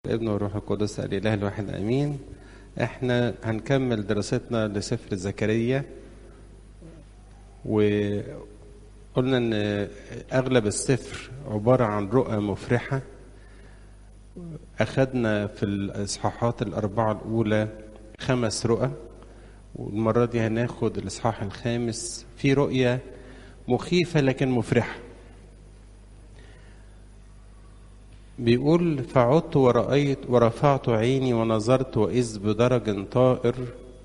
الابن والروح القدس الإله الواحد أمين احنا هنكمل دراستنا لسفر زكريا وقلنا ان اغلب السفر عبارة عن رؤى مفرحة اخدنا في الاصحاحات الاربعة الاولى خمس رؤى والمرة دي هناخد الاصحاح الخامس في رؤية مخيفة لكن مفرحة بيقول فعدت ورأيت ورفعت عيني ونظرت وإذ بدرج طائر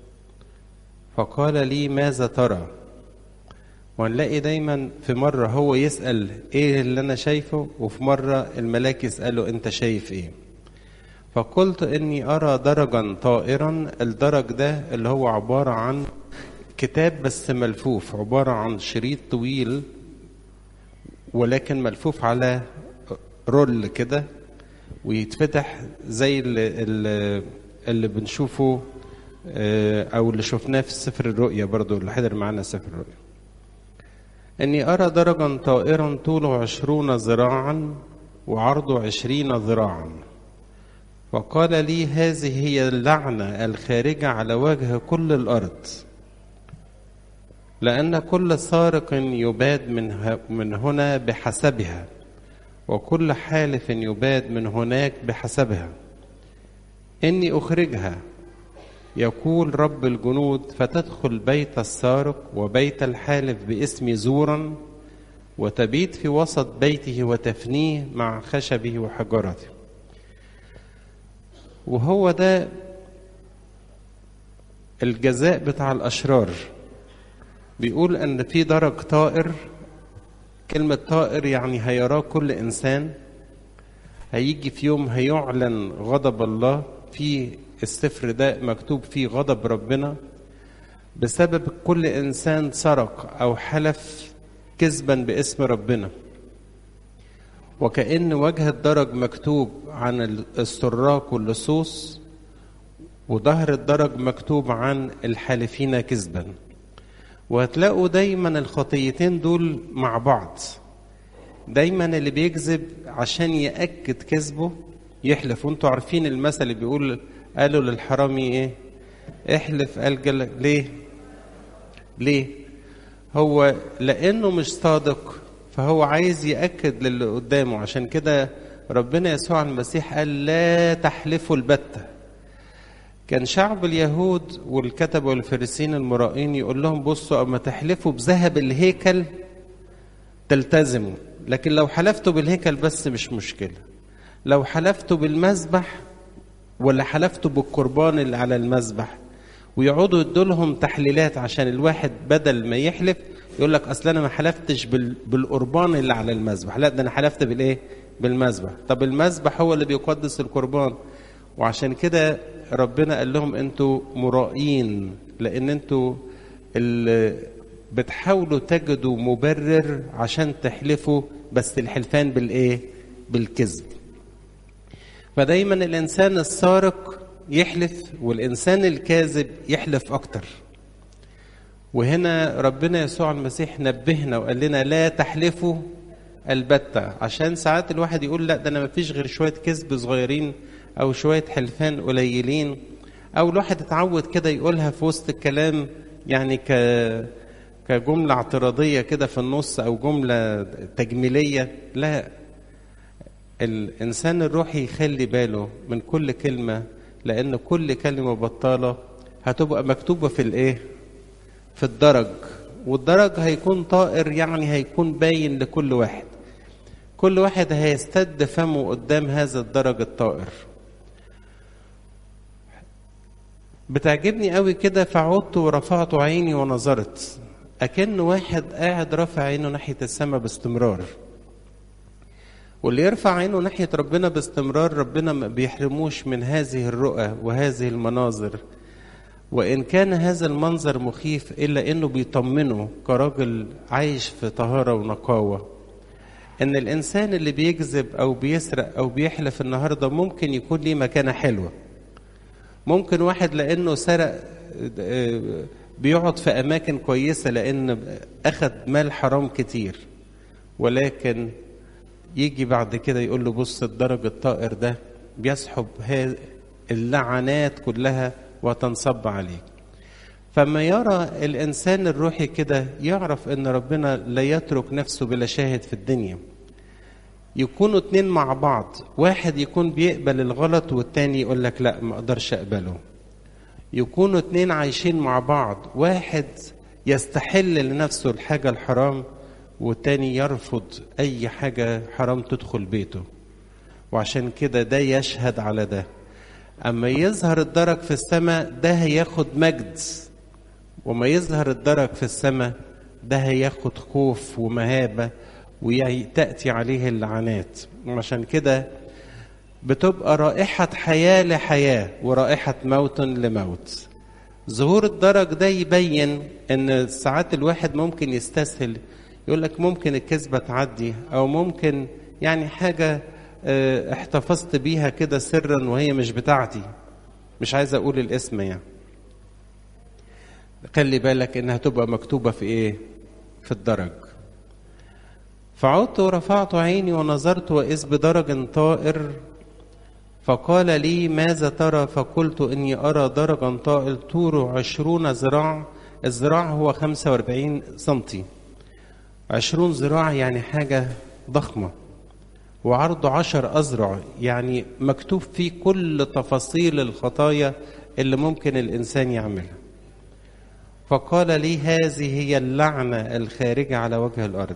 فقال لي ماذا ترى ونلاقي دايما في مرة هو يسأل ايه اللي انا شايفه وفي مرة الملاك يسأله انت شايف ايه فقلت اني ارى درجا طائرا الدرج ده اللي هو عبارة عن كتاب بس ملفوف عبارة عن شريط طويل ولكن ملفوف على رول كده ويتفتح زي اللي, اللي, اللي بنشوفه او اللي شفناه في سفر الرؤيا برضو اللي حضر معانا سفر الرؤيا اني ارى درجا طائرا طوله عشرون ذراعا وعرضه عشرين ذراعا وقال لي هذه هي اللعنة الخارجة على وجه كل الأرض لأن كل سارق يباد من, من هنا بحسبها وكل حالف يباد من هناك بحسبها إني أخرجها يقول رب الجنود فتدخل بيت السارق وبيت الحالف باسم زورا وتبيت في وسط بيته وتفنيه مع خشبه وحجرته وهو ده الجزاء بتاع الأشرار بيقول أن في درج طائر كلمة طائر يعني هيراه كل إنسان هيجي في يوم هيعلن غضب الله في السفر ده مكتوب فيه غضب ربنا بسبب كل إنسان سرق أو حلف كذبا باسم ربنا وكأن وجه الدرج مكتوب عن السراق واللصوص وظهر الدرج مكتوب عن الحالفين كذبا وهتلاقوا دايما الخطيتين دول مع بعض دايما اللي بيكذب عشان يأكد كذبه يحلف وانتوا عارفين المثل اللي بيقول قالوا للحرامي ايه احلف قال جل ليه ليه هو لانه مش صادق فهو عايز يأكد للي قدامه عشان كده ربنا يسوع المسيح قال لا تحلفوا البتة كان شعب اليهود والكتبة والفريسين المرائين يقول لهم بصوا أما تحلفوا بذهب الهيكل تلتزموا لكن لو حلفتوا بالهيكل بس مش مشكلة لو حلفتوا بالمذبح ولا حلفتوا بالقربان اللي على المذبح ويقعدوا يدوا لهم تحليلات عشان الواحد بدل ما يحلف يقول لك اصل انا ما حلفتش بالقربان اللي على المذبح لا ده انا حلفت بالايه بالمذبح طب المذبح هو اللي بيقدس القربان وعشان كده ربنا قال لهم انتوا مرائين لان انتوا اللي بتحاولوا تجدوا مبرر عشان تحلفوا بس الحلفان بالايه بالكذب فدايما الانسان السارق يحلف والانسان الكاذب يحلف اكتر وهنا ربنا يسوع المسيح نبهنا وقال لنا لا تحلفوا البتة عشان ساعات الواحد يقول لا ده انا مفيش غير شويه كذب صغيرين او شويه حلفان قليلين او الواحد اتعود كده يقولها في وسط الكلام يعني ك كجمله اعتراضيه كده في النص او جمله تجميليه لا الانسان الروحي يخلي باله من كل كلمه لان كل كلمه بطاله هتبقى مكتوبه في الايه في الدرج والدرج هيكون طائر يعني هيكون باين لكل واحد كل واحد هيستد فمه قدام هذا الدرج الطائر بتعجبني قوي كده فعدت ورفعت عيني ونظرت أكن واحد قاعد رافع عينه ناحية السماء باستمرار واللي يرفع عينه ناحية ربنا باستمرار ربنا ما بيحرموش من هذه الرؤى وهذه المناظر وإن كان هذا المنظر مخيف إلا إنه بيطمنه كراجل عايش في طهارة ونقاوة إن الإنسان اللي بيكذب أو بيسرق أو بيحلف النهاردة ممكن يكون ليه مكانة حلوة ممكن واحد لأنه سرق بيقعد في أماكن كويسة لأن أخذ مال حرام كتير ولكن يجي بعد كده يقول له بص الدرج الطائر ده بيسحب اللعنات كلها وتنصب عليك فما يرى الإنسان الروحي كده يعرف أن ربنا لا يترك نفسه بلا شاهد في الدنيا يكونوا اتنين مع بعض واحد يكون بيقبل الغلط والتاني يقول لك لا ما اقدرش اقبله يكونوا اتنين عايشين مع بعض واحد يستحل لنفسه الحاجة الحرام والتاني يرفض أي حاجة حرام تدخل بيته وعشان كده ده يشهد على ده أما يظهر الدرج في السماء ده هياخد مجد وما يظهر الدرج في السماء ده هياخد خوف ومهابة وتأتي عليه اللعنات وعشان كده بتبقى رائحة حياة لحياة ورائحة موت لموت ظهور الدرج ده يبين ان ساعات الواحد ممكن يستسهل يقول لك ممكن الكذبة تعدي او ممكن يعني حاجة احتفظت بيها كده سرا وهي مش بتاعتي مش عايز اقول الاسم يعني خلي بالك انها تبقى مكتوبة في ايه في الدرج فعدت ورفعت عيني ونظرت وإذ بدرج طائر فقال لي ماذا ترى فقلت إني أرى درجا طائر طوله عشرون ذراع الذراع هو خمسة واربعين سنتي عشرون ذراع يعني حاجة ضخمة وعرضه عشر أذرع يعني مكتوب فيه كل تفاصيل الخطايا اللي ممكن الإنسان يعملها فقال لي هذه هي اللعنة الخارجة على وجه الأرض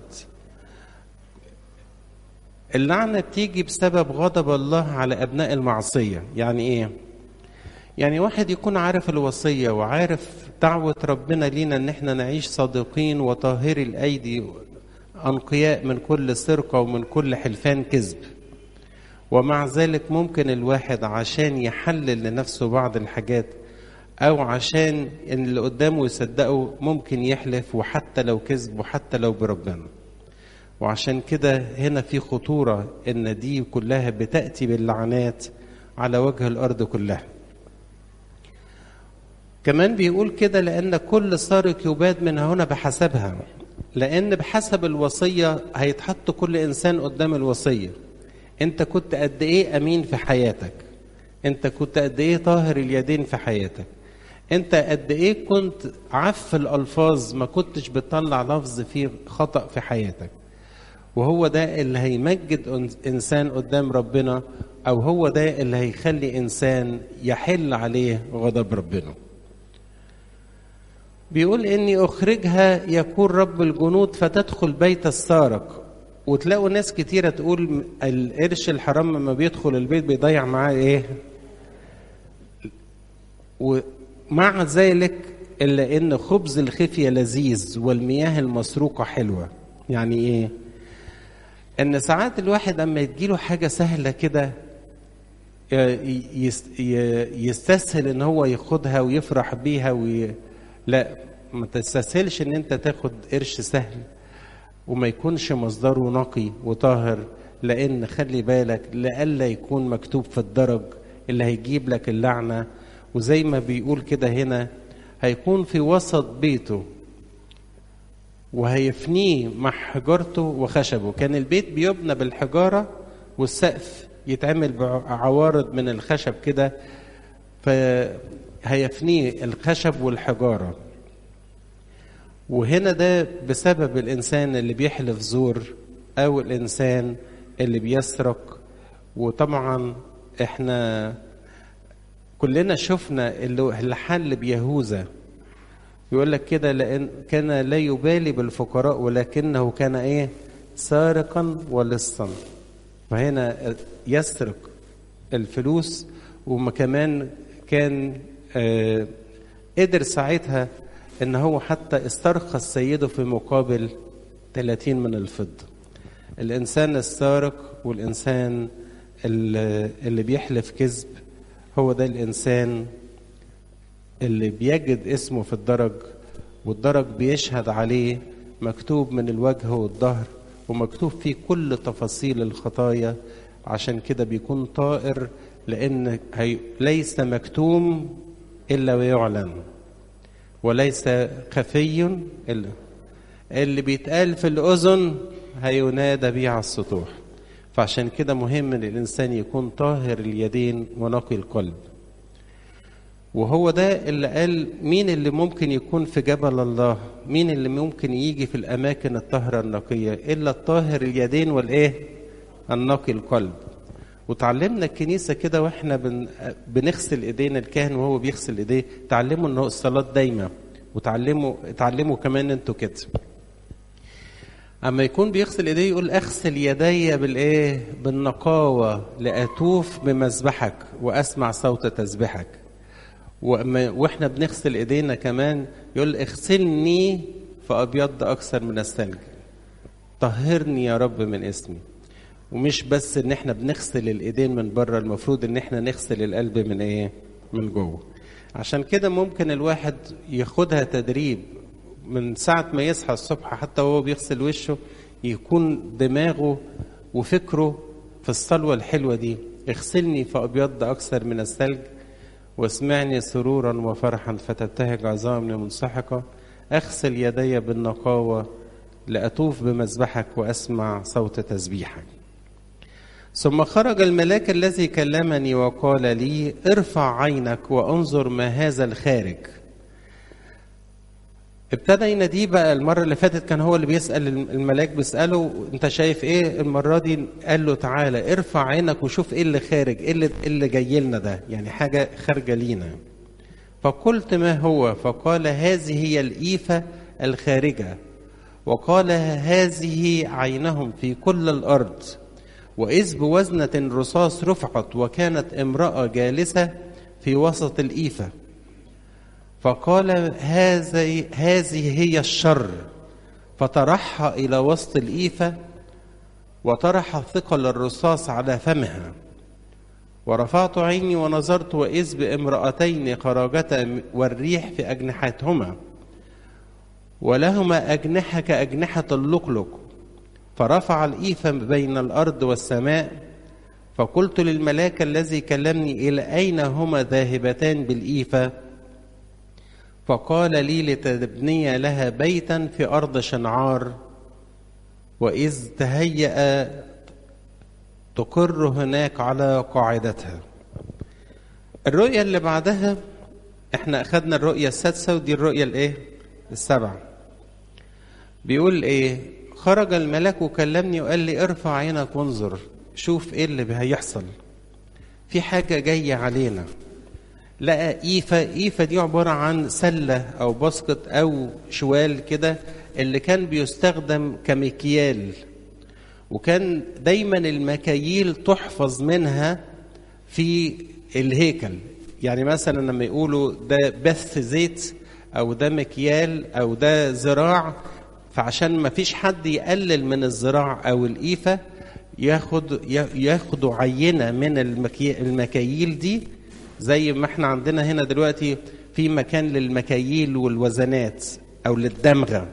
اللعنة بتيجي بسبب غضب الله على أبناء المعصية يعني إيه؟ يعني واحد يكون عارف الوصية وعارف دعوة ربنا لينا إن إحنا نعيش صادقين وطاهري الأيدي أنقياء من كل سرقة ومن كل حلفان كذب ومع ذلك ممكن الواحد عشان يحلل لنفسه بعض الحاجات أو عشان إن اللي قدامه يصدقه ممكن يحلف وحتى لو كذب وحتى لو بربنا وعشان كده هنا في خطورة إن دي كلها بتأتي باللعنات على وجه الأرض كلها كمان بيقول كده لأن كل سارق يباد من هنا بحسبها لأن بحسب الوصية هيتحط كل إنسان قدام الوصية أنت كنت قد إيه أمين في حياتك أنت كنت قد إيه طاهر اليدين في حياتك أنت قد إيه كنت عف الألفاظ ما كنتش بتطلع لفظ فيه خطأ في حياتك وهو ده اللي هيمجد انسان قدام ربنا او هو ده اللي هيخلي انسان يحل عليه غضب ربنا بيقول اني اخرجها يكون رب الجنود فتدخل بيت السارق وتلاقوا ناس كتيرة تقول القرش الحرام لما بيدخل البيت بيضيع معاه ايه ومع ذلك الا ان خبز الخفية لذيذ والمياه المسروقة حلوة يعني ايه ان ساعات الواحد اما تجيله حاجه سهله كده يستسهل ان هو ياخدها ويفرح بيها وي... لا ما تستسهلش ان انت تاخد قرش سهل وما يكونش مصدره نقي وطاهر لان خلي بالك لئلا يكون مكتوب في الدرج اللي هيجيب لك اللعنه وزي ما بيقول كده هنا هيكون في وسط بيته وهيفنيه مع حجارته وخشبه كان البيت بيبنى بالحجارة والسقف يتعمل بعوارض من الخشب كده فهيفنيه الخشب والحجارة وهنا ده بسبب الإنسان اللي بيحلف زور أو الإنسان اللي بيسرق وطبعا احنا كلنا شفنا اللي حل بيهوذا يقول لك كده لأن كان لا يبالي بالفقراء ولكنه كان ايه سارقا ولصا فهنا يسرق الفلوس وما كمان كان آه قدر ساعتها ان هو حتى استرخى سيده في مقابل 30 من الفضة الانسان السارق والانسان اللي بيحلف كذب هو ده الانسان اللي بيجد اسمه في الدرج والدرج بيشهد عليه مكتوب من الوجه والظهر ومكتوب فيه كل تفاصيل الخطايا عشان كده بيكون طائر لان هي ليس مكتوم الا ويعلن وليس خفي الا اللي بيتقال في الاذن هينادى بيه على السطوح فعشان كده مهم ان الانسان يكون طاهر اليدين ونقي القلب وهو ده اللي قال مين اللي ممكن يكون في جبل الله مين اللي ممكن يجي في الاماكن الطاهره النقيه الا الطاهر اليدين والايه النقي القلب وتعلمنا الكنيسه كده واحنا بن... بنغسل ايدينا الكاهن وهو بيغسل ايديه تعلموا ان الصلاه دايما وتعلموا اتعلموا كمان انتوا كده اما يكون بيغسل ايديه يقول اغسل يدي بالايه بالنقاوه لاتوف بمذبحك واسمع صوت تسبيحك وأما واحنا بنغسل ايدينا كمان يقول اغسلني فابيض اكثر من الثلج طهرني يا رب من اسمي ومش بس ان احنا بنغسل الايدين من بره المفروض ان احنا نغسل القلب من ايه من جوه عشان كده ممكن الواحد ياخدها تدريب من ساعة ما يصحى الصبح حتى وهو بيغسل وشه يكون دماغه وفكره في الصلوة الحلوة دي اغسلني فأبيض أكثر من الثلج واسمعني سرورا وفرحا فتبتهج عظامي منسحقة أغسل يدي بالنقاوة لأطوف بمذبحك وأسمع صوت تسبيحك ثم خرج الملاك الذي كلمني وقال لي ارفع عينك وانظر ما هذا الخارج ابتدى يناديه بقى المرة اللي فاتت كان هو اللي بيسأل الملاك بيسأله انت شايف ايه المرة دي قال له تعالى ارفع عينك وشوف ايه اللي خارج ايه اللي, اللي جاي لنا ده يعني حاجة خارجة لينا فقلت ما هو فقال هذه هي الإيفة الخارجة وقال هذه عينهم في كل الأرض وإذ بوزنة رصاص رفعت وكانت امرأة جالسة في وسط الإيفة فقال هذه هذه هي الشر فطرحها إلى وسط الإيفة وطرح ثقل الرصاص على فمها ورفعت عيني ونظرت وإذ بامرأتين خرجتا والريح في أجنحتهما ولهما أجنحة كأجنحة اللقلق فرفع الإيفة بين الأرض والسماء فقلت للملاك الذي كلمني إلى أين هما ذاهبتان بالإيفة فقال لي لتبني لها بيتا في أرض شنعار وإذ تهيأ تقر هناك على قاعدتها الرؤية اللي بعدها احنا أخذنا الرؤية السادسة ودي الرؤية الايه السبعة بيقول ايه خرج الملاك وكلمني وقال لي ارفع عينك وانظر شوف ايه اللي هيحصل في حاجة جاية علينا لقى إيفة إيفة دي عبارة عن سلة أو باسكت أو شوال كده اللي كان بيستخدم كمكيال وكان دايما المكاييل تحفظ منها في الهيكل يعني مثلا لما يقولوا ده بث زيت أو ده مكيال أو ده ذراع فعشان ما فيش حد يقلل من الذراع أو الإيفة ياخد ياخدوا عينة من المكاييل دي زي ما احنا عندنا هنا دلوقتي في مكان للمكاييل والوزنات او للدمغه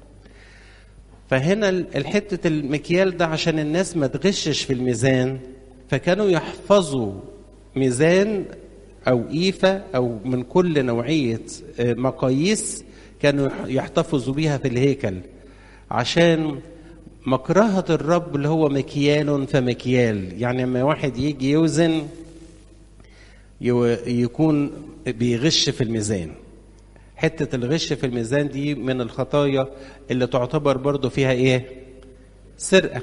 فهنا الحته المكيال ده عشان الناس ما تغشش في الميزان فكانوا يحفظوا ميزان او ايفه او من كل نوعيه مقاييس كانوا يحتفظوا بيها في الهيكل عشان مكرهة الرب اللي هو مكيال فمكيال يعني لما واحد يجي يوزن يكون بيغش في الميزان حتة الغش في الميزان دي من الخطايا اللي تعتبر برضو فيها ايه سرقة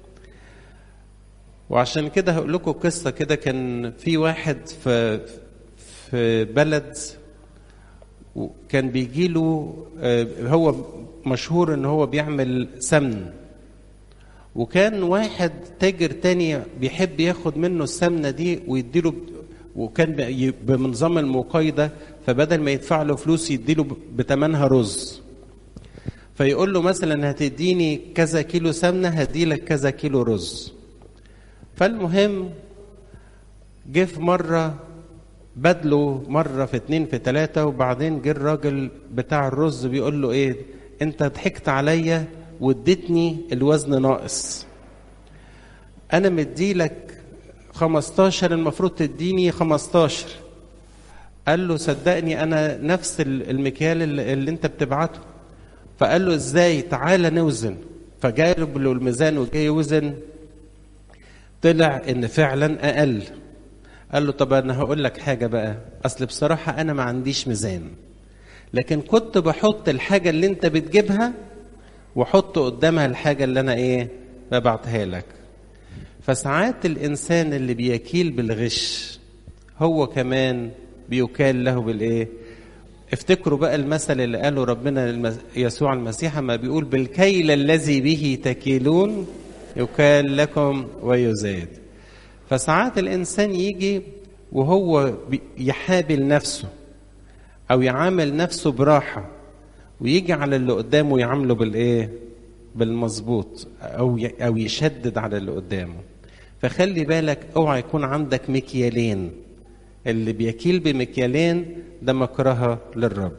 وعشان كده هقول لكم قصة كده كان في واحد في في بلد كان بيجي له هو مشهور ان هو بيعمل سمن وكان واحد تاجر تاني بيحب ياخد منه السمنة دي ويديله وكان بنظام المقايضة فبدل ما يدفع له فلوس يديله بتمنها رز فيقول له مثلا هتديني كذا كيلو سمنة هديلك كذا كيلو رز فالمهم جه في مرة بدله مرة في اتنين في تلاتة وبعدين جه الراجل بتاع الرز بيقول له ايه انت ضحكت عليا واديتني الوزن ناقص انا مديلك 15 المفروض تديني 15 قال له صدقني انا نفس المكيال اللي, اللي انت بتبعته فقال له ازاي تعالى نوزن فجاب له الميزان وجاي يوزن طلع ان فعلا اقل قال له طب انا هقول لك حاجه بقى اصل بصراحه انا ما عنديش ميزان لكن كنت بحط الحاجه اللي انت بتجيبها واحط قدامها الحاجه اللي انا ايه ببعتها لك فساعات الانسان اللي بيكيل بالغش هو كمان بيكال له بالايه افتكروا بقى المثل اللي قاله ربنا المس... يسوع المسيح ما بيقول بالكيل الذي به تكيلون يكال لكم ويزاد فساعات الانسان يجي وهو يحابل نفسه او يعامل نفسه براحه ويجي على اللي قدامه يعامله بالايه بالمظبوط او او يشدد على اللي قدامه فخلي بالك اوعى يكون عندك مكيالين اللي بيكيل بمكيالين ده مكرهه للرب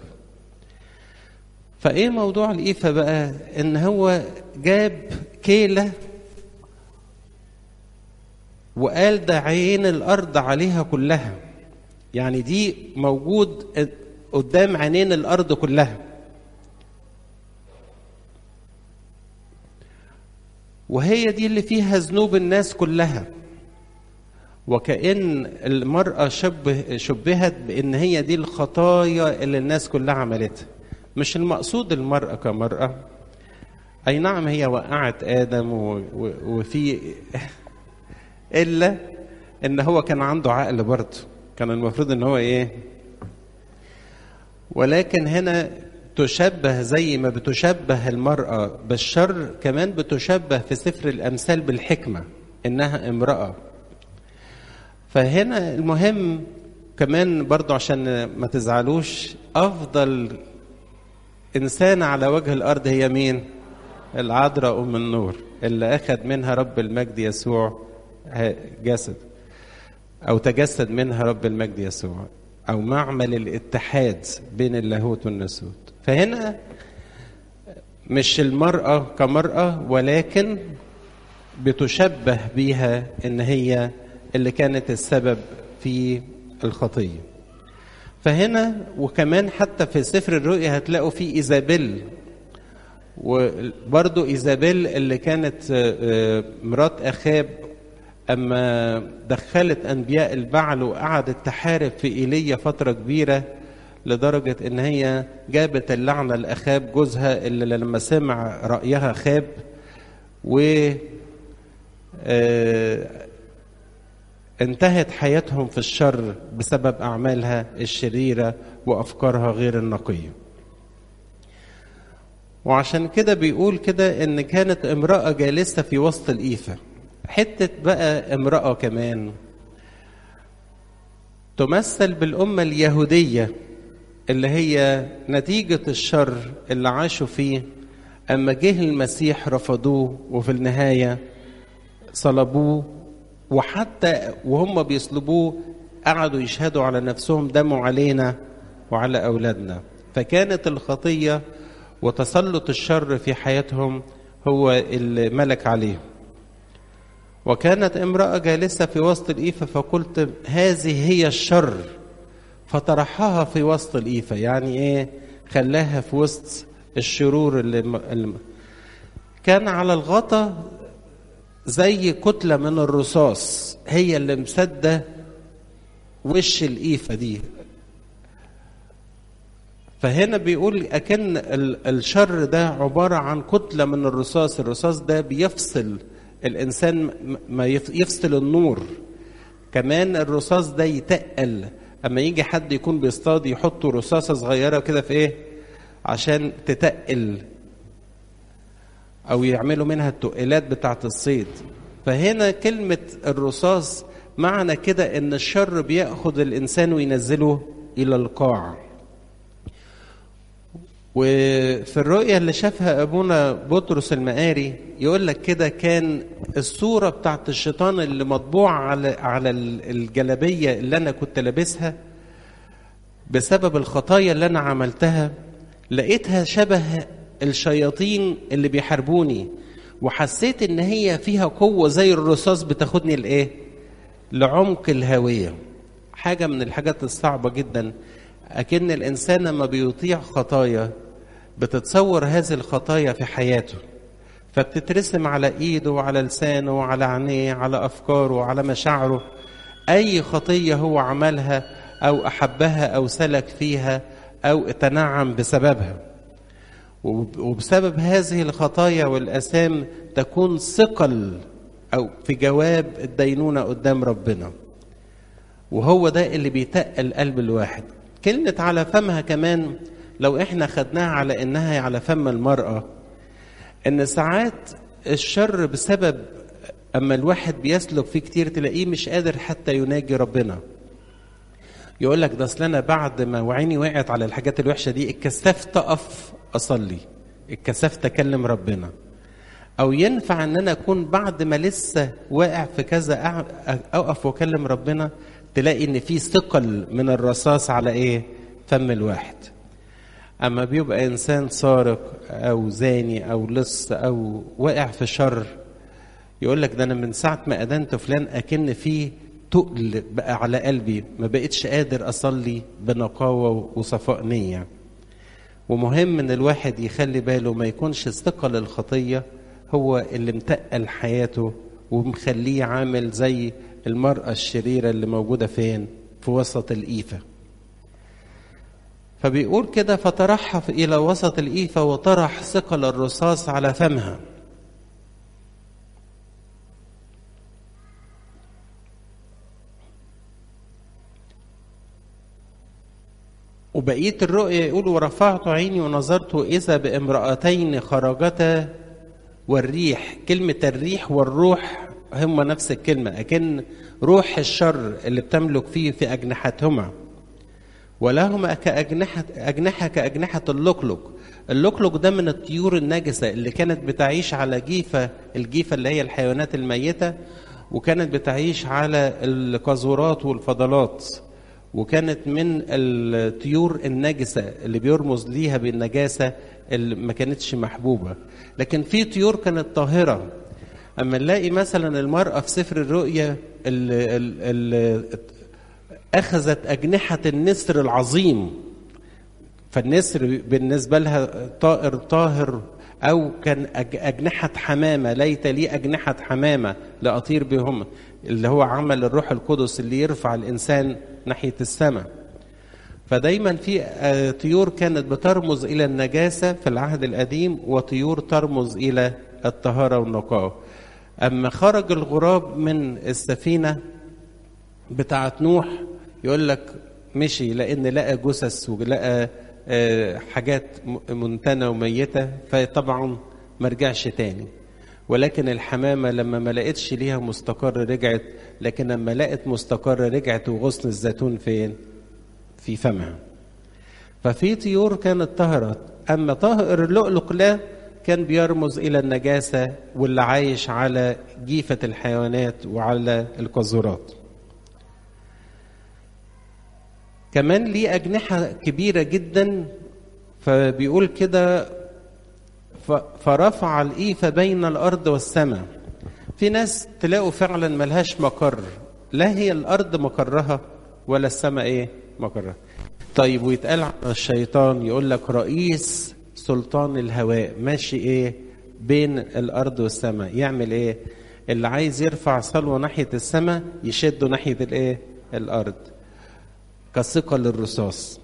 فايه موضوع الإيفة بقى ان هو جاب كيله وقال ده عين الارض عليها كلها يعني دي موجود قدام عينين الارض كلها وهي دي اللي فيها ذنوب الناس كلها وكأن المرأة شبه شبهت بأن هي دي الخطايا اللي الناس كلها عملتها مش المقصود المرأة كمرأة أي نعم هي وقعت آدم و... و... وفي إلا إن هو كان عنده عقل برضه كان المفروض إن هو إيه ولكن هنا تشبه زي ما بتشبه المرأة بالشر كمان بتشبه في سفر الأمثال بالحكمة إنها امرأة فهنا المهم كمان برضو عشان ما تزعلوش أفضل إنسان على وجه الأرض هي مين؟ العذراء أم النور اللي أخذ منها رب المجد يسوع جسد أو تجسد منها رب المجد يسوع أو معمل الاتحاد بين اللاهوت والناسوت فهنا مش المرأة كمرأة ولكن بتشبه بيها إن هي اللي كانت السبب في الخطية فهنا وكمان حتى في سفر الرؤيا هتلاقوا في إيزابيل وبرضو إيزابيل اللي كانت مرات أخاب أما دخلت أنبياء البعل وقعدت تحارب في إيليا فترة كبيرة لدرجة إن هي جابت اللعنة لأخاب جوزها اللي لما سمع رأيها خاب و انتهت حياتهم في الشر بسبب أعمالها الشريرة وأفكارها غير النقية وعشان كده بيقول كده إن كانت امرأة جالسة في وسط الإيفة حتة بقى امرأة كمان تمثل بالأمة اليهودية اللي هي نتيجة الشر اللي عاشوا فيه أما جه المسيح رفضوه وفي النهاية صلبوه وحتى وهم بيصلبوه قعدوا يشهدوا على نفسهم دموا علينا وعلى أولادنا فكانت الخطية وتسلط الشر في حياتهم هو اللي ملك عليهم وكانت امرأة جالسة في وسط الإيفة فقلت هذه هي الشر فطرحها في وسط الإيفة يعني إيه خلاها في وسط الشرور اللي, اللي كان على الغطا زي كتلة من الرصاص هي اللي مسدة وش الإيفة دي فهنا بيقول أكن الشر ده عبارة عن كتلة من الرصاص الرصاص ده بيفصل الإنسان ما يفصل النور كمان الرصاص ده يتقل أما يجي حد يكون بيصطاد يحطوا رصاصة صغيرة كده في إيه عشان تتقل أو يعملوا منها التقلات بتاعة الصيد فهنا كلمة الرصاص معنى كده إن الشر بيأخذ الإنسان وينزله إلى القاع وفي الرؤية اللي شافها أبونا بطرس المقاري يقول لك كده كان الصورة بتاعت الشيطان اللي مطبوعة على على الجلبية اللي أنا كنت لابسها بسبب الخطايا اللي أنا عملتها لقيتها شبه الشياطين اللي بيحاربوني وحسيت إن هي فيها قوة زي الرصاص بتاخدني لإيه؟ لعمق الهوية حاجة من الحاجات الصعبة جدا أكن الإنسان لما بيطيع خطايا بتتصور هذه الخطايا في حياته فبتترسم على ايده وعلى لسانه وعلى عينيه على افكاره وعلى مشاعره اي خطيه هو عملها او احبها او سلك فيها او تنعم بسببها وبسبب هذه الخطايا والاثام تكون ثقل او في جواب الدينونه قدام ربنا وهو ده اللي بيتقل قلب الواحد كلمه على فمها كمان لو احنا خدناها على انها على فم المراه ان ساعات الشر بسبب اما الواحد بيسلك فيه كتير تلاقيه مش قادر حتى يناجي ربنا يقول لك ده اصل انا بعد ما وعيني وقعت على الحاجات الوحشه دي اتكسفت اقف اصلي اتكسفت اكلم ربنا او ينفع ان انا اكون بعد ما لسه واقع في كذا اقف واكلم ربنا تلاقي ان في ثقل من الرصاص على ايه فم الواحد اما بيبقى انسان سارق او زاني او لص او واقع في شر يقول لك ده انا من ساعه ما ادنت فلان اكن فيه تقل بقى على قلبي ما بقتش قادر اصلي بنقاوه وصفاء نيه ومهم ان الواحد يخلي باله ما يكونش ثقل الخطيه هو اللي متقل حياته ومخليه عامل زي المرأة الشريرة اللي موجودة فين؟ في وسط الإيفة. فبيقول كده فترحف إلى وسط الإيفة وطرح ثقل الرصاص على فمها. وبقية الرؤيا يقول ورفعت عيني ونظرت إذا بامرأتين خرجتا والريح كلمة الريح والروح هم نفس الكلمة أكن روح الشر اللي بتملك فيه في أجنحتهما ولهما كأجنحة أجنحة كأجنحة اللقلق اللقلق ده من الطيور النجسة اللي كانت بتعيش على جيفة الجيفة اللي هي الحيوانات الميتة وكانت بتعيش على القاذورات والفضلات وكانت من الطيور النجسة اللي بيرمز ليها بالنجاسة اللي ما كانتش محبوبة لكن في طيور كانت طاهرة أما نلاقي مثلا المرأة في سفر الرؤيا اللي, اللي أخذت أجنحة النسر العظيم فالنسر بالنسبة لها طائر طاهر أو كان أجنحة حمامة ليت لي أجنحة حمامة لأطير بهم اللي هو عمل الروح القدس اللي يرفع الإنسان ناحية السماء فدايما في طيور كانت بترمز إلى النجاسة في العهد القديم وطيور ترمز إلى الطهارة والنقاء أما خرج الغراب من السفينة بتاعت نوح يقول لك مشي لأن لقى جثث ولقى حاجات منتنة وميتة فطبعا ما رجعش تاني ولكن الحمامة لما ما لقتش ليها مستقر رجعت لكن لما لقت مستقر رجعت وغصن الزيتون فين في فمها ففي طيور كانت طهرت أما طاهر اللؤلؤ لا كان بيرمز إلى النجاسة واللي عايش على جيفة الحيوانات وعلى القاذورات كمان ليه أجنحة كبيرة جدا فبيقول كده فرفع الإيفة بين الأرض والسماء في ناس تلاقوا فعلا ملهاش مقر لا هي الأرض مقرها ولا السماء إيه مقرها طيب ويتقال عن الشيطان يقول لك رئيس سلطان الهواء ماشي إيه بين الأرض والسماء يعمل إيه اللي عايز يرفع صلوة ناحية السماء يشده ناحية الإيه الأرض كثقة للرصاص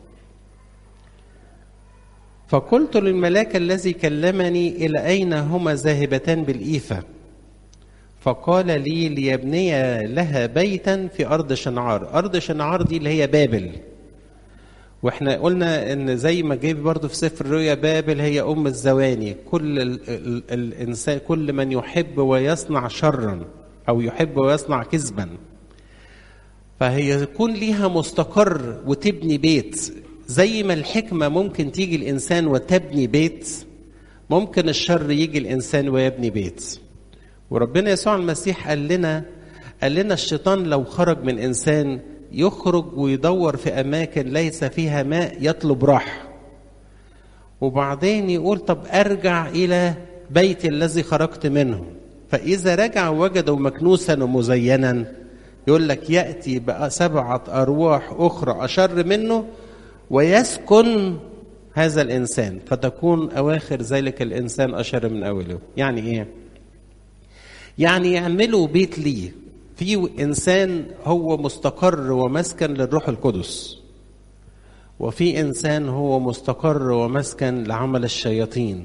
فقلت للملاك الذي كلمني إلى أين هما ذاهبتان بالإيفة فقال لي ليبني لها بيتا في أرض شنعار أرض شنعار دي اللي هي بابل واحنا قلنا ان زي ما جاي برضه في سفر الرؤيا بابل هي ام الزواني كل ال ال الانسان كل من يحب ويصنع شرا او يحب ويصنع كذبا فهي يكون ليها مستقر وتبني بيت زي ما الحكمة ممكن تيجي الإنسان وتبني بيت ممكن الشر يجي الإنسان ويبني بيت وربنا يسوع المسيح قال لنا قال لنا الشيطان لو خرج من إنسان يخرج ويدور في أماكن ليس فيها ماء يطلب راحة وبعدين يقول طب أرجع إلى بيتي الذي خرجت منه فإذا رجع وجده مكنوسا ومزينا يقول لك يأتي بقى سبعة أرواح أخرى أشر منه ويسكن هذا الإنسان فتكون أواخر ذلك الإنسان أشر من أوله يعني إيه؟ يعني يعملوا بيت ليه في إنسان هو مستقر ومسكن للروح القدس وفي إنسان هو مستقر ومسكن لعمل الشياطين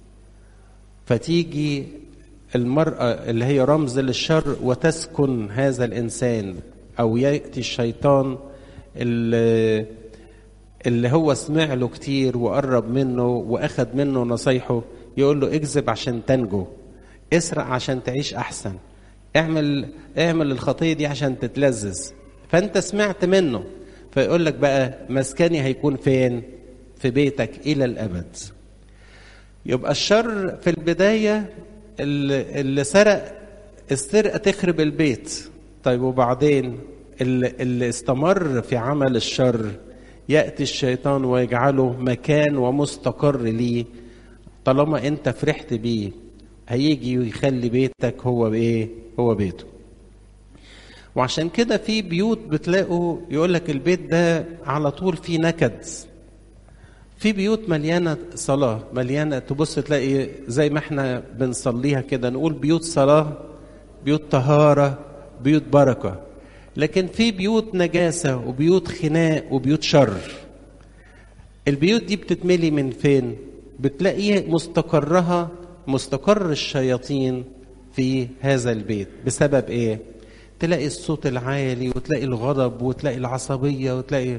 فتيجي المرأة اللي هي رمز للشر وتسكن هذا الإنسان أو يأتي الشيطان اللي, اللي هو سمع له كتير وقرب منه وأخد منه نصايحه يقول له اكذب عشان تنجو اسرق عشان تعيش أحسن اعمل اعمل الخطية دي عشان تتلذذ فأنت سمعت منه فيقول لك بقى مسكني هيكون فين في بيتك إلى الأبد يبقى الشر في البداية اللي, اللي سرق السرقة تخرب البيت طيب وبعدين اللي, اللي استمر في عمل الشر يأتي الشيطان ويجعله مكان ومستقر ليه طالما انت فرحت بيه هيجي ويخلي بيتك هو بايه هو بيته وعشان كده في بيوت بتلاقوا يقول لك البيت ده على طول فيه نكد في بيوت مليانه صلاه مليانه تبص تلاقي زي ما احنا بنصليها كده نقول بيوت صلاه بيوت طهاره بيوت بركه لكن في بيوت نجاسه وبيوت خناق وبيوت شر البيوت دي بتتملي من فين بتلاقي مستقرها مستقر الشياطين في هذا البيت بسبب ايه تلاقي الصوت العالي وتلاقي الغضب وتلاقي العصبيه وتلاقي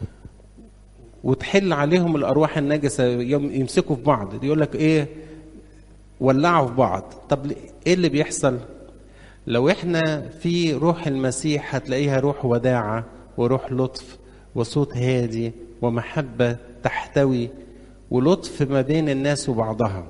وتحل عليهم الارواح النجسه يمسكوا في بعض يقول لك ايه ولعوا في بعض طب ايه اللي بيحصل لو احنا في روح المسيح هتلاقيها روح وداعه وروح لطف وصوت هادي ومحبه تحتوي ولطف ما بين الناس وبعضها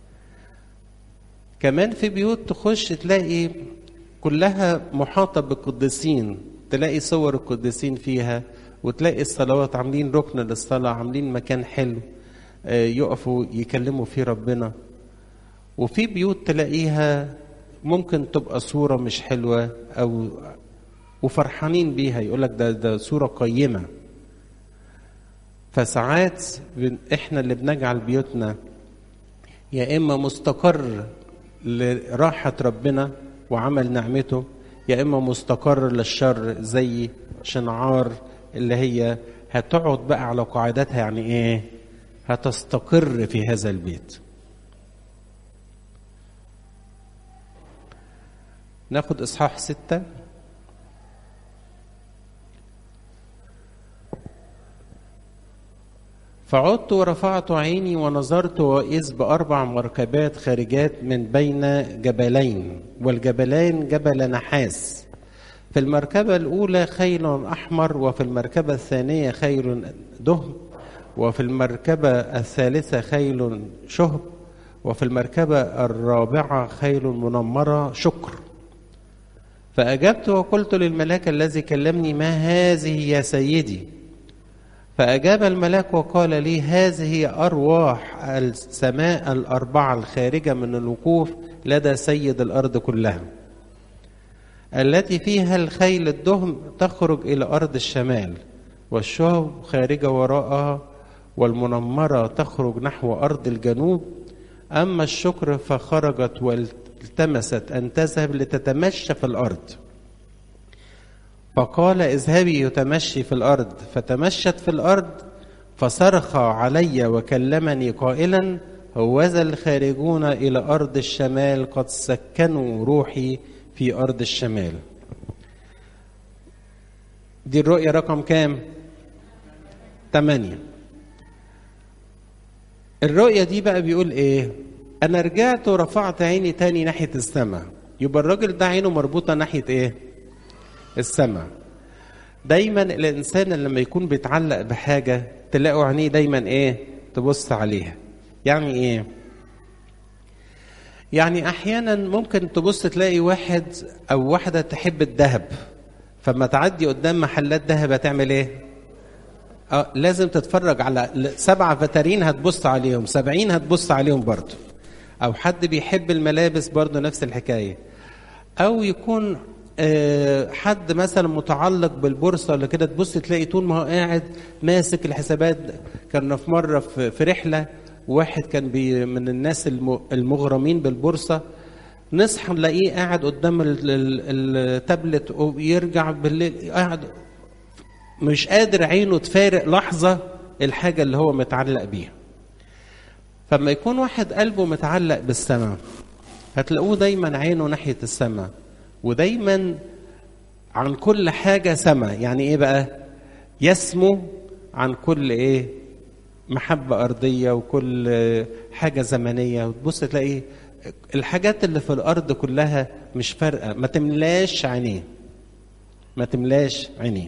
كمان في بيوت تخش تلاقي كلها محاطه بالقديسين تلاقي صور القديسين فيها وتلاقي الصلوات عاملين ركن للصلاة عاملين مكان حلو يقفوا يكلموا فيه ربنا وفي بيوت تلاقيها ممكن تبقى صورة مش حلوة أو وفرحانين بيها يقول لك ده ده صورة قيمة فساعات احنا اللي بنجعل بيوتنا يا اما مستقر لراحة ربنا وعمل نعمته يا اما مستقر للشر زي شنعار اللي هي هتقعد بقى على قاعدتها يعني ايه هتستقر في هذا البيت ناخد اصحاح ستة فعدت ورفعت عيني ونظرت وإذ بأربع مركبات خارجات من بين جبلين والجبلين جبل نحاس في المركبة الأولى خيل أحمر وفي المركبة الثانية خيل دهم وفي المركبة الثالثة خيل شهب وفي المركبة الرابعة خيل منمرة شكر فأجبت وقلت للملاك الذي كلمني ما هذه يا سيدي فأجاب الملاك وقال لي هذه أرواح السماء الأربعة الخارجة من الوقوف لدى سيد الأرض كلها التي فيها الخيل الدهم تخرج إلى أرض الشمال والشهب خارجة وراءها والمنمرة تخرج نحو أرض الجنوب أما الشكر فخرجت والتمست أن تذهب لتتمشى في الأرض فقال اذهبي يتمشي في الأرض فتمشت في الأرض فصرخ علي وكلمني قائلا هوذا الخارجون إلى أرض الشمال قد سكنوا روحي في أرض الشمال دي الرؤية رقم كام؟ تمانية الرؤية دي بقى بيقول ايه؟ أنا رجعت ورفعت عيني تاني ناحية السماء يبقى الراجل ده عينه مربوطة ناحية ايه؟ السماء دايما الإنسان لما يكون بيتعلق بحاجة تلاقوا عينيه دايما ايه؟ تبص عليها يعني ايه؟ يعني احيانا ممكن تبص تلاقي واحد او واحده تحب الذهب فما تعدي قدام محلات ذهب هتعمل ايه اه لازم تتفرج على سبعة فترين هتبص عليهم سبعين هتبص عليهم برضه او حد بيحب الملابس برضه نفس الحكايه او يكون آه، حد مثلا متعلق بالبورصه ولا كده تبص تلاقي طول ما هو قاعد ماسك الحسابات كنا في مره في في رحله واحد كان بي من الناس الم- المغرمين بالبورصه نصحى نلاقيه قاعد قدام ال- ال- التابلت ويرجع بالليل قاعد مش قادر عينه تفارق لحظه الحاجه اللي هو متعلق بيها فما يكون واحد قلبه متعلق بالسماء هتلاقوه دايما عينه ناحيه السماء ودايما عن كل حاجه سماء يعني ايه بقى يسمو عن كل ايه محبه ارضيه وكل حاجه زمنيه وتبص تلاقي الحاجات اللي في الارض كلها مش فارقه ما تملاش عينيه ما تملاش عينيه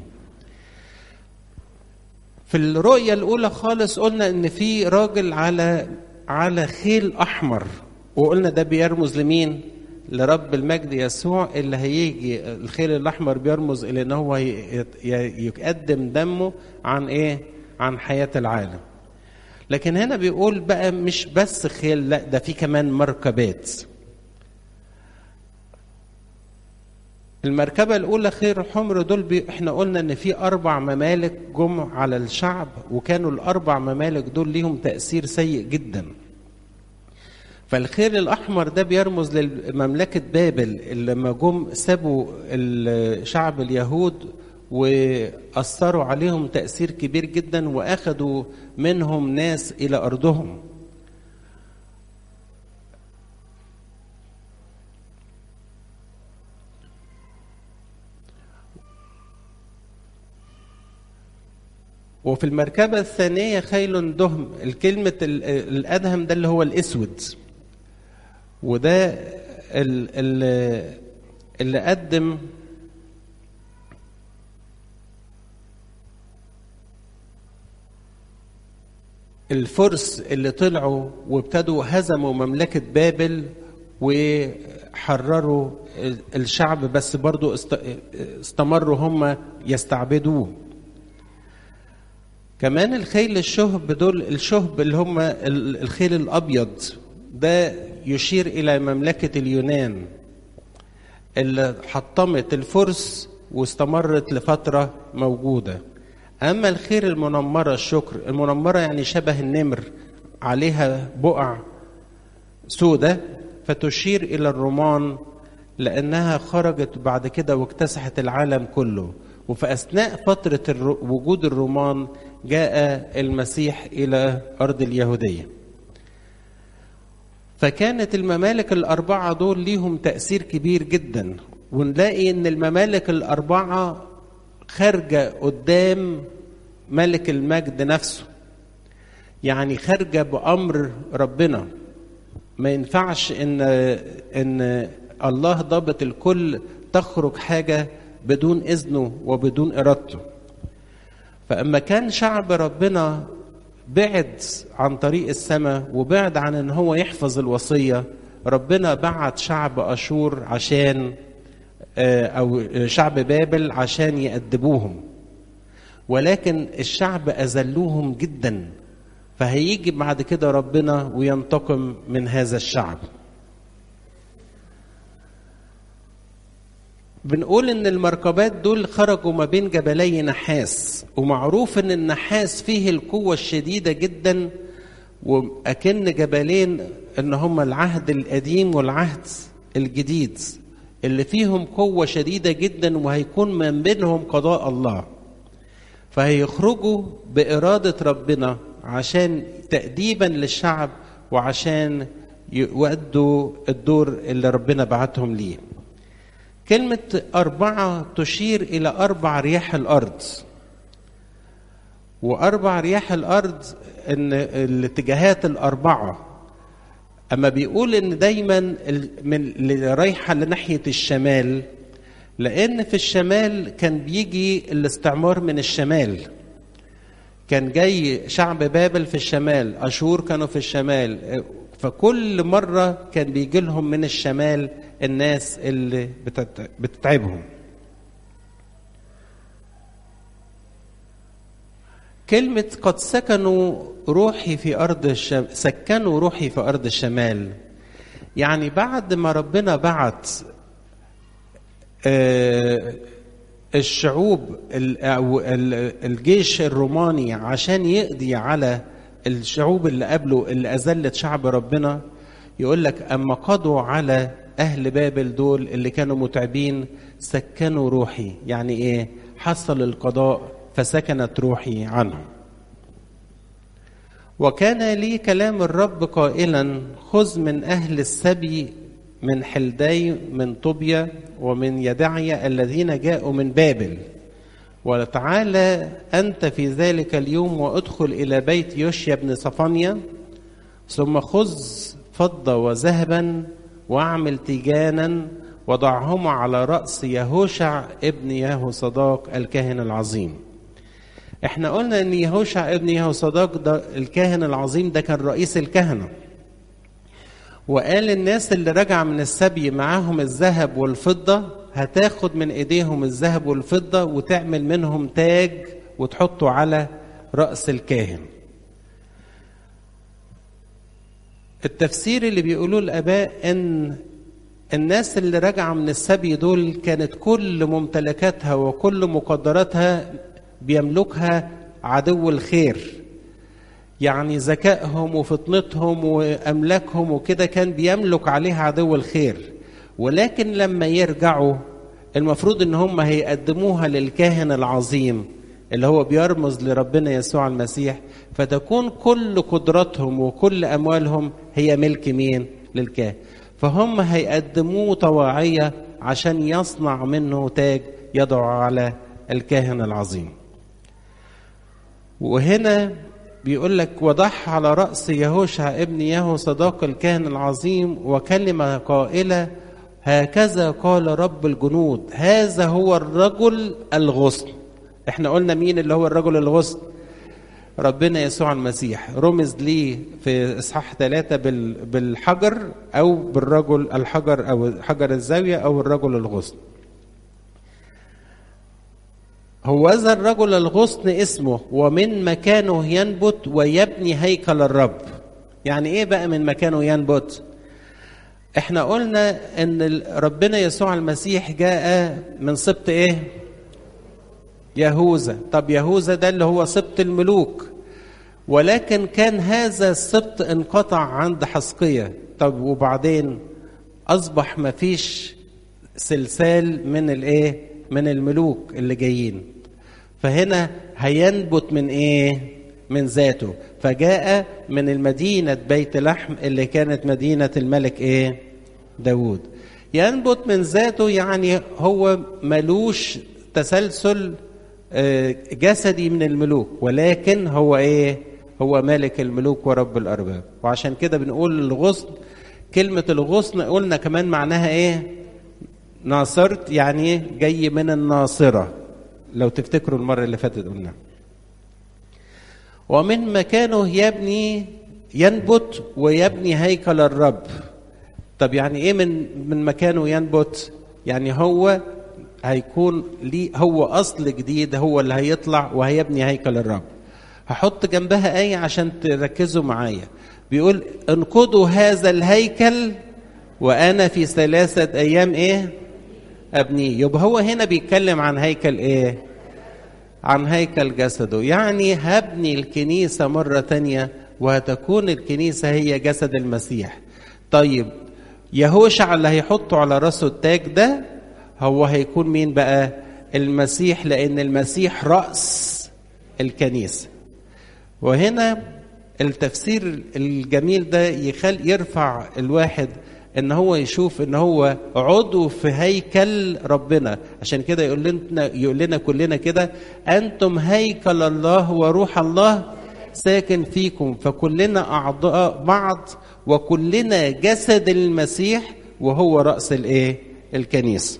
في الرؤية الأولى خالص قلنا إن في راجل على على خيل أحمر وقلنا ده بيرمز لمين؟ لرب المجد يسوع اللي هيجي الخيل الأحمر بيرمز إلى إن هو ي- ي- يقدم دمه عن إيه؟ عن حياة العالم. لكن هنا بيقول بقى مش بس خيل لا ده في كمان مركبات. المركبة الأولى خير حمر دول بي احنا قلنا إن في أربع ممالك جم على الشعب وكانوا الأربع ممالك دول ليهم تأثير سيء جدا. فالخير الأحمر ده بيرمز لمملكة بابل اللي لما جم سابوا الشعب اليهود وأثروا عليهم تأثير كبير جدا وأخذوا منهم ناس إلى أرضهم. وفي المركبة الثانية خيل دهم الكلمة ال- الأدهم ده اللي هو الأسود وده ال- ال- اللي قدم الفرس اللي طلعوا وابتدوا هزموا مملكة بابل وحرروا الشعب بس برضو است- استمروا هم يستعبدوه كمان الخيل الشهب دول الشهب اللي هم ال- الخيل الابيض ده يشير الى مملكه اليونان اللي حطمت الفرس واستمرت لفتره موجوده اما الخيل المنمره الشكر المنمره يعني شبه النمر عليها بقع سودة فتشير الى الرومان لانها خرجت بعد كده واكتسحت العالم كله وفي اثناء فتره الر- وجود الرومان جاء المسيح الى ارض اليهوديه فكانت الممالك الاربعه دول ليهم تاثير كبير جدا ونلاقي ان الممالك الاربعه خارجه قدام ملك المجد نفسه يعني خارجه بامر ربنا ما ينفعش ان ان الله ضابط الكل تخرج حاجه بدون اذنه وبدون ارادته فاما كان شعب ربنا بعد عن طريق السماء وبعد عن ان هو يحفظ الوصيه ربنا بعت شعب اشور عشان آه، او شعب بابل عشان يأدبوهم ولكن الشعب اذلوهم جدا فهيجي بعد كده ربنا وينتقم من هذا الشعب بنقول ان المركبات دول خرجوا ما بين جبلي نحاس ومعروف ان النحاس فيه القوة الشديدة جدا واكن جبلين ان هما العهد القديم والعهد الجديد اللي فيهم قوة شديدة جدا وهيكون من بينهم قضاء الله فهيخرجوا بإرادة ربنا عشان تأديبا للشعب وعشان يؤدوا الدور اللي ربنا بعتهم ليه كلمة أربعة تشير إلى أربع رياح الأرض وأربع رياح الأرض إن الاتجاهات الأربعة أما بيقول إن دايما ال- من اللي رايحة لناحية الشمال لأن في الشمال كان بيجي الاستعمار من الشمال كان جاي شعب بابل في الشمال أشور كانوا في الشمال فكل مرة كان بيجي لهم من الشمال الناس اللي بتت- بتتعبهم كلمة قد سكنوا روحي في أرض الشمال سكنوا روحي في أرض الشمال يعني بعد ما ربنا بعت آه، الشعوب ال- أو ال- الجيش الروماني عشان يقضي على الشعوب اللي قبله اللي أذلت شعب ربنا يقول لك أما قضوا على أهل بابل دول اللي كانوا متعبين سكنوا روحي يعني إيه حصل القضاء فسكنت روحي عنهم وكان لي كلام الرب قائلا خذ من أهل السبي من حلدي من طوبيا ومن يدعيا الذين جاءوا من بابل وتعالى أنت في ذلك اليوم وادخل إلى بيت يوشيا بن صفانيا ثم خذ فضة وذهبا واعمل تيجانا وضعهما على رأس يهوشع ابن يهو صداق الكاهن العظيم احنا قلنا ان يهوشع ابن يهو صداق ده الكاهن العظيم ده كان رئيس الكهنة وقال الناس اللي رجع من السبي معاهم الذهب والفضة هتاخد من ايديهم الذهب والفضة وتعمل منهم تاج وتحطه على رأس الكاهن التفسير اللي بيقولوه الآباء إن الناس اللي راجعة من السبي دول كانت كل ممتلكاتها وكل مقدراتها بيملكها عدو الخير يعني ذكائهم وفطنتهم وأملاكهم وكده كان بيملك عليها عدو الخير ولكن لما يرجعوا المفروض ان هم هيقدموها للكاهن العظيم اللي هو بيرمز لربنا يسوع المسيح فتكون كل قدراتهم وكل اموالهم هي ملك مين للكاهن فهم هيقدموه طواعيه عشان يصنع منه تاج يضع على الكاهن العظيم وهنا بيقول لك وضح على رأس يهوشع ابن يهو صداق الكاهن العظيم وكلمة قائلة هكذا قال رب الجنود هذا هو الرجل الغصن احنا قلنا مين اللي هو الرجل الغصن ربنا يسوع المسيح رمز ليه في اصحاح ثلاثة بالحجر او بالرجل الحجر او حجر الزاوية او الرجل الغصن هو ذا الرجل الغصن اسمه ومن مكانه ينبت ويبني هيكل الرب يعني ايه بقى من مكانه ينبت احنا قلنا ان ربنا يسوع المسيح جاء من سبط ايه يهوذا طب يهوذا ده اللي هو سبط الملوك ولكن كان هذا السبط انقطع عند حسقية طب وبعدين اصبح ما فيش سلسال من الايه من الملوك اللي جايين فهنا هينبت من ايه من ذاته فجاء من المدينة بيت لحم اللي كانت مدينة الملك ايه داود ينبت من ذاته يعني هو ملوش تسلسل جسدي من الملوك ولكن هو ايه هو مالك الملوك ورب الارباب وعشان كده بنقول الغصن كلمة الغصن قلنا كمان معناها ايه ناصرت يعني جاي من الناصرة لو تفتكروا المرة اللي فاتت قلنا ومن مكانه يبني ينبت ويبني هيكل الرب طب يعني ايه من من مكانه ينبت يعني هو هيكون ليه هو اصل جديد هو اللي هيطلع وهيبني هيكل الرب هحط جنبها آية عشان تركزوا معايا بيقول انقضوا هذا الهيكل وأنا في ثلاثة أيام إيه أبنيه يبقى هو هنا بيتكلم عن هيكل إيه عن هيكل جسده يعني هبني الكنيسة مرة تانية وهتكون الكنيسة هي جسد المسيح طيب يهوشع اللي هيحطه على راسه التاج ده هو هيكون مين بقى المسيح لأن المسيح رأس الكنيسة وهنا التفسير الجميل ده يخل يرفع الواحد ان هو يشوف ان هو عضو في هيكل ربنا عشان كده يقول لنا يقول لنا كلنا كده انتم هيكل الله وروح الله ساكن فيكم فكلنا اعضاء بعض وكلنا جسد المسيح وهو راس الايه الكنيسه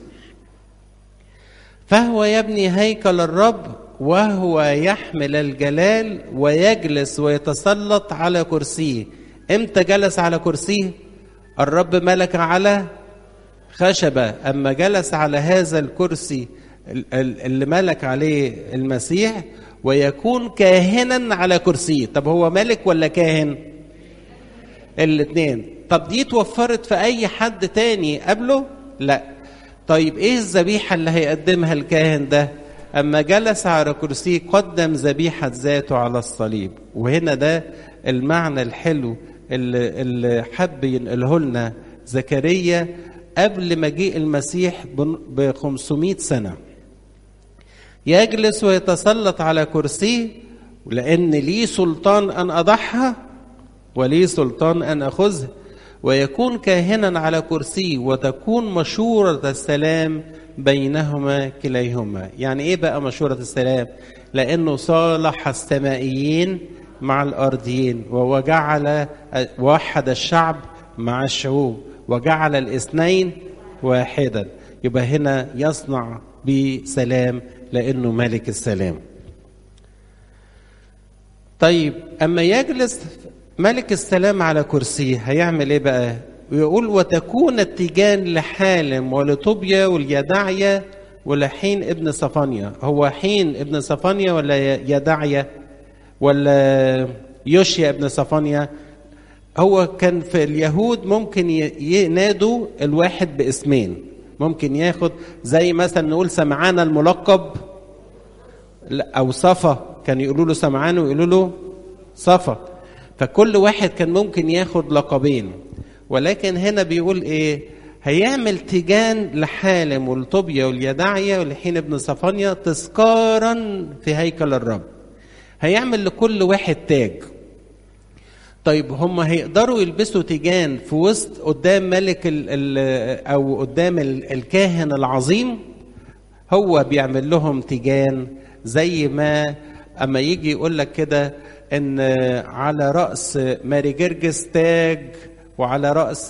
فهو يبني هيكل الرب وهو يحمل الجلال ويجلس ويتسلط على كرسيه امتى جلس على كرسيه الرب ملك على خشبة أما جلس على هذا الكرسي اللي ملك عليه المسيح ويكون كاهنا على كرسيه طب هو ملك ولا كاهن الاثنين طب دي توفرت في أي حد تاني قبله لا طيب ايه الذبيحة اللي هيقدمها الكاهن ده اما جلس على كرسيه قدم ذبيحة ذاته على الصليب وهنا ده المعنى الحلو اللي, اللي حب ينقله لنا زكريا قبل مجيء المسيح ب 500 سنة يجلس ويتسلط على كرسيه لأن لي سلطان أن أضحى ولي سلطان أن أخذها ويكون كاهنا على كرسيه وتكون مشورة السلام بينهما كليهما يعني ايه بقى مشورة السلام لانه صالح السمائيين مع الارضيين وهو جعل وحد الشعب مع الشعوب وجعل الاثنين واحدا يبقى هنا يصنع بسلام لانه ملك السلام طيب اما يجلس ملك السلام على كرسيه هيعمل ايه بقى ويقول وتكون التيجان لحالم ولطوبيا واليدعيا ولحين ابن صفانيا هو حين ابن صفانيا ولا يدعيا ولا يوشيا ابن صفانيا هو كان في اليهود ممكن ينادوا الواحد باسمين ممكن ياخد زي مثلا نقول سمعان الملقب او صفا كان يقولوا له سمعان ويقولوا له صفا فكل واحد كان ممكن ياخد لقبين ولكن هنا بيقول ايه هيعمل تيجان لحالم والطوبيا واليدعيا ولحين ابن صفانيا تذكارا في هيكل الرب هيعمل لكل واحد تاج طيب هم هيقدروا يلبسوا تيجان في وسط قدام ملك ال ال او قدام ال الكاهن العظيم هو بيعمل لهم تيجان زي ما اما يجي يقول لك كده ان على راس ماري جرجس تاج وعلى راس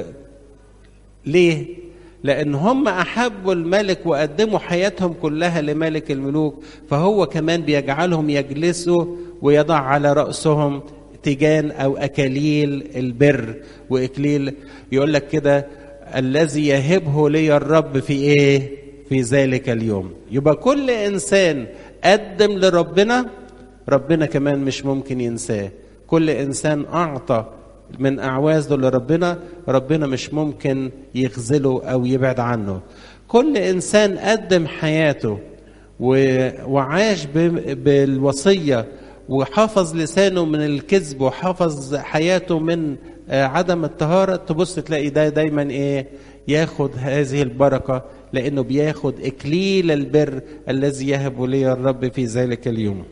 ليه لان هم احبوا الملك وقدموا حياتهم كلها لملك الملوك فهو كمان بيجعلهم يجلسوا ويضع على راسهم تيجان او اكاليل البر واكليل يقول لك كده الذي يهبه لي الرب في ايه في ذلك اليوم يبقى كل انسان قدم لربنا ربنا كمان مش ممكن ينساه كل انسان اعطى من اعوازه لربنا ربنا مش ممكن يخذله او يبعد عنه كل انسان قدم حياته وعاش بالوصيه وحافظ لسانه من الكذب وحافظ حياته من عدم الطهاره تبص تلاقي ده دايما ايه ياخد هذه البركه لانه بياخد اكليل البر الذي يهب لي الرب في ذلك اليوم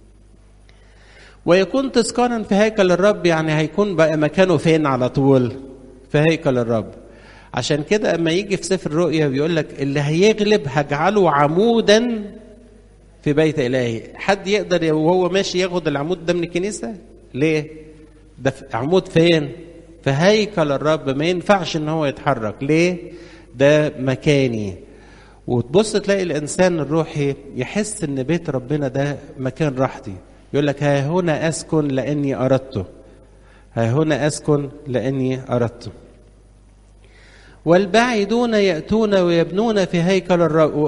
ويكون تذكارا في هيكل الرب يعني هيكون بقى مكانه فين على طول في هيكل الرب عشان كده اما يجي في سفر الرؤيا بيقول لك اللي هيغلب هجعله عمودا في بيت الهي حد يقدر وهو ماشي ياخد العمود ده من الكنيسه ليه ده عمود فين في هيكل الرب ما ينفعش ان هو يتحرك ليه ده مكاني وتبص تلاقي الانسان الروحي يحس ان بيت ربنا ده مكان راحتي يقول لك ها هنا اسكن لاني اردته ها هنا اسكن لاني اردته والبعيدون ياتون ويبنون في هيكل الرب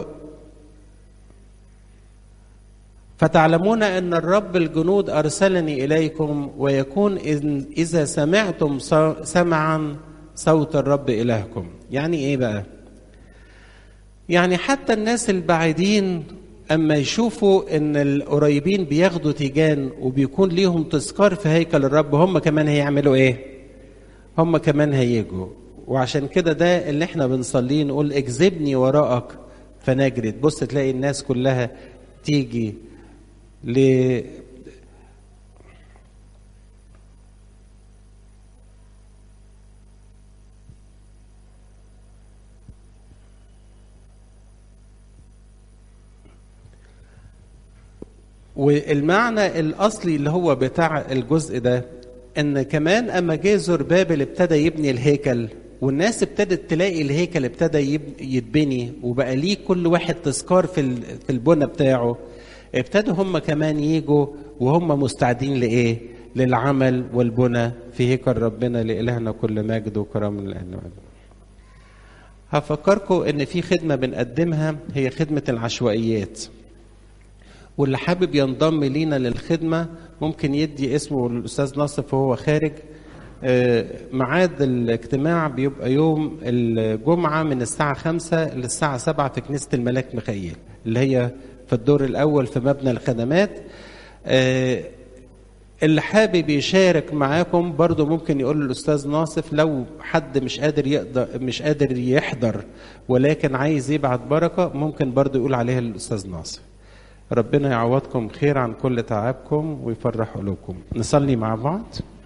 فتعلمون ان الرب الجنود ارسلني اليكم ويكون اذا سمعتم سمعا صوت الرب الهكم يعني ايه بقى يعني حتى الناس البعيدين اما يشوفوا ان القريبين بياخدوا تيجان وبيكون ليهم تذكار في هيكل الرب هم كمان هيعملوا ايه هم كمان هيجوا وعشان كده ده اللي احنا بنصليه نقول اجذبني وراءك فنجري تبص تلاقي الناس كلها تيجي ل والمعنى الاصلي اللي هو بتاع الجزء ده ان كمان اما جه زربابل ابتدى يبني الهيكل والناس ابتدت تلاقي الهيكل ابتدى يتبني وبقى ليه كل واحد تذكار في في البنى بتاعه ابتدوا هم كمان يجوا وهم مستعدين لايه؟ للعمل والبنى في هيكل ربنا لإلهنا كل مجد وكرم الآن هفكركم ان في خدمه بنقدمها هي خدمه العشوائيات واللي حابب ينضم لينا للخدمة ممكن يدي اسمه الأستاذ ناصف وهو خارج ميعاد الاجتماع بيبقى يوم الجمعة من الساعة خمسة للساعة سبعة في كنيسة الملاك ميخائيل اللي هي في الدور الأول في مبنى الخدمات اللي حابب يشارك معاكم برضو ممكن يقول للاستاذ ناصف لو حد مش قادر يقدر مش قادر يحضر ولكن عايز يبعت بركه ممكن برضو يقول عليها للاستاذ ناصف ربنا يعوضكم خير عن كل تعبكم ويفرح قلوبكم نصلي مع بعض